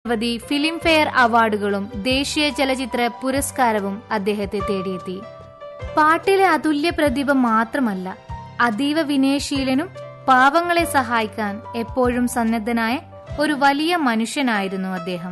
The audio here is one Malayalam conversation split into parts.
നിരവധി ഫിലിംഫെയർ അവാർഡുകളും ദേശീയ ചലച്ചിത്ര പുരസ്കാരവും അദ്ദേഹത്തെ തേടിയെത്തി പാട്ടിലെ അതുല്യ പ്രതിഭ മാത്രമല്ല അതീവ വിനയശീലനും പാവങ്ങളെ സഹായിക്കാൻ എപ്പോഴും സന്നദ്ധനായ ഒരു വലിയ മനുഷ്യനായിരുന്നു അദ്ദേഹം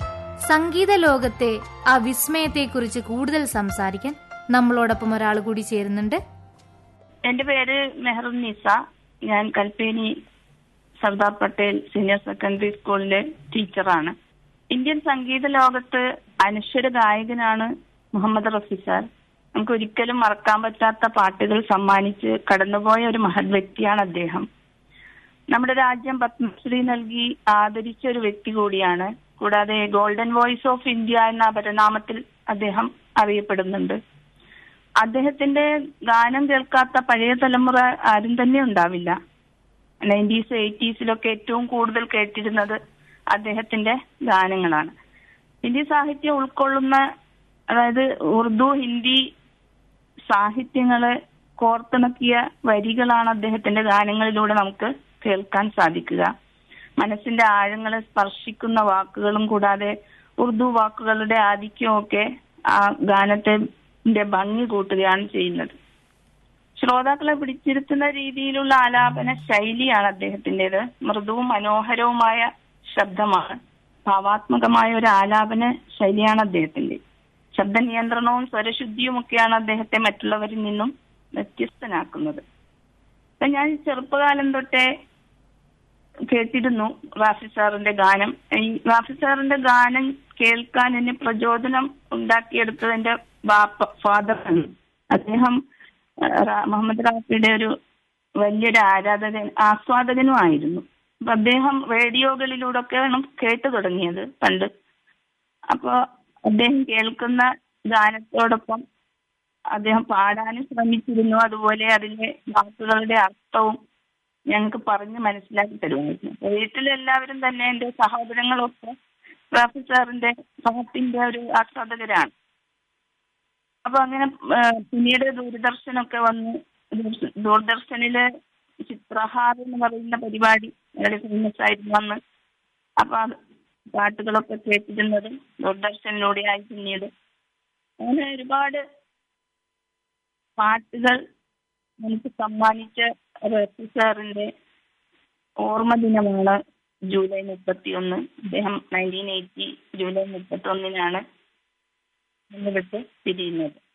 സംഗീത ലോകത്തെ ആ വിസ്മയത്തെക്കുറിച്ച് കൂടുതൽ സംസാരിക്കാൻ നമ്മളോടൊപ്പം ഒരാൾ കൂടി ചേരുന്നുണ്ട് എന്റെ പേര് മെഹറുൻ നിസ ഞാൻ കൽപ്പേനി സർദാർ പട്ടേൽ സീനിയർ സെക്കൻഡറി സ്കൂളിലെ ടീച്ചറാണ് ഇന്ത്യൻ സംഗീത ലോകത്ത് അനശ്വര ഗായകനാണ് മുഹമ്മദ് റഫി സാർ നമുക്ക് ഒരിക്കലും മറക്കാൻ പറ്റാത്ത പാട്ടുകൾ സമ്മാനിച്ച് കടന്നുപോയ ഒരു മഹത് വ്യക്തിയാണ് അദ്ദേഹം നമ്മുടെ രാജ്യം പത്മശ്രീ നൽകി ആദരിച്ച ഒരു വ്യക്തി കൂടിയാണ് കൂടാതെ ഗോൾഡൻ വോയിസ് ഓഫ് ഇന്ത്യ എന്ന പരിണാമത്തിൽ അദ്ദേഹം അറിയപ്പെടുന്നുണ്ട് അദ്ദേഹത്തിന്റെ ഗാനം കേൾക്കാത്ത പഴയ തലമുറ ആരും തന്നെ ഉണ്ടാവില്ല നയൻറ്റീസ് എയ്റ്റീസിലൊക്കെ ഏറ്റവും കൂടുതൽ കേട്ടിരുന്നത് അദ്ദേഹത്തിന്റെ ഗാനങ്ങളാണ് ഹിന്ദി സാഹിത്യം ഉൾക്കൊള്ളുന്ന അതായത് ഉറുദു ഹിന്ദി സാഹിത്യങ്ങളെ കോർത്തിണക്കിയ വരികളാണ് അദ്ദേഹത്തിന്റെ ഗാനങ്ങളിലൂടെ നമുക്ക് കേൾക്കാൻ സാധിക്കുക മനസ്സിന്റെ ആഴങ്ങളെ സ്പർശിക്കുന്ന വാക്കുകളും കൂടാതെ ഉറുദു വാക്കുകളുടെ ആധിക്യവും ഒക്കെ ആ ഗാനത്തിന്റെ ഭംഗി കൂട്ടുകയാണ് ചെയ്യുന്നത് ശ്രോതാക്കളെ പിടിച്ചിരുത്തുന്ന രീതിയിലുള്ള ആലാപന ശൈലിയാണ് അദ്ദേഹത്തിൻ്റെത് മൃദുവും മനോഹരവുമായ ശബ്ദമാണ് ഭാവാത്മകമായ ഒരു ആലാപന ശൈലിയാണ് അദ്ദേഹത്തിന്റെ ശബ്ദ നിയന്ത്രണവും സ്വരശുദ്ധിയും ഒക്കെയാണ് അദ്ദേഹത്തെ മറ്റുള്ളവരിൽ നിന്നും വ്യത്യസ്തനാക്കുന്നത് അപ്പൊ ഞാൻ ചെറുപ്പകാലം തൊട്ടേ കേട്ടിരുന്നു റാഫി സാറിന്റെ ഗാനം ഈ റാഫി സാറിന്റെ ഗാനം കേൾക്കാൻ എന്നെ പ്രചോദനം ഉണ്ടാക്കിയെടുത്തത് എന്റെ ബാപ്പ ഫാദറാണ് അദ്ദേഹം റാ- മുഹമ്മദ് റാഫിയുടെ ഒരു വലിയൊരു ആരാധകൻ ആസ്വാദകനും ആയിരുന്നു അപ്പൊ അദ്ദേഹം റേഡിയോകളിലൂടെയൊക്കെയാണ് കേട്ടു തുടങ്ങിയത് പണ്ട് അപ്പൊ അദ്ദേഹം കേൾക്കുന്ന ഗാനത്തോടൊപ്പം അദ്ദേഹം പാടാനും ശ്രമിച്ചിരുന്നു അതുപോലെ അതിന്റെ വാക്കുകളുടെ അർത്ഥവും ഞങ്ങൾക്ക് പറഞ്ഞ് മനസ്സിലാക്കി തരുമായിരുന്നു അപ്പൊ വീട്ടിലെല്ലാവരും തന്നെ എന്റെ സഹോദരങ്ങളൊക്കെ റാഫി സാറിന്റെ പാട്ടിന്റെ ഒരു ആസ്വാദകരാണ് അപ്പൊ അങ്ങനെ ആ, പിന്നീട് ദൂരദർശനൊക്കെ വന്ന് ദൂരദർശ- ദൂരദർശനിലെ ചിത്രഹാർ എന്ന് പറയുന്ന പരിപാടി വളരെ ഫേമസ് ആയിരുന്നു അന്ന് അപ്പൊ അത് പാട്ടുകളൊക്കെ കേട്ടിരുന്നതും ദൂരദർശനിലൂടെയായി പിന്നീട് അങ്ങനെ ഒരുപാട് പാട്ടുകൾ എനിക്ക് സമ്മാനിച്ച റഫി സാറിന്റെ ഓർമ്മ ദിനമാണ് ജൂലൈ മുപ്പത്തി ഒന്ന് അദ്ദേഹം നയൻറ്റീൻ എയ്റ്റി ജൂലൈ മുപ്പത്തി ഒന്നിനാണ് വിട്ട് പിരിയുന്നത്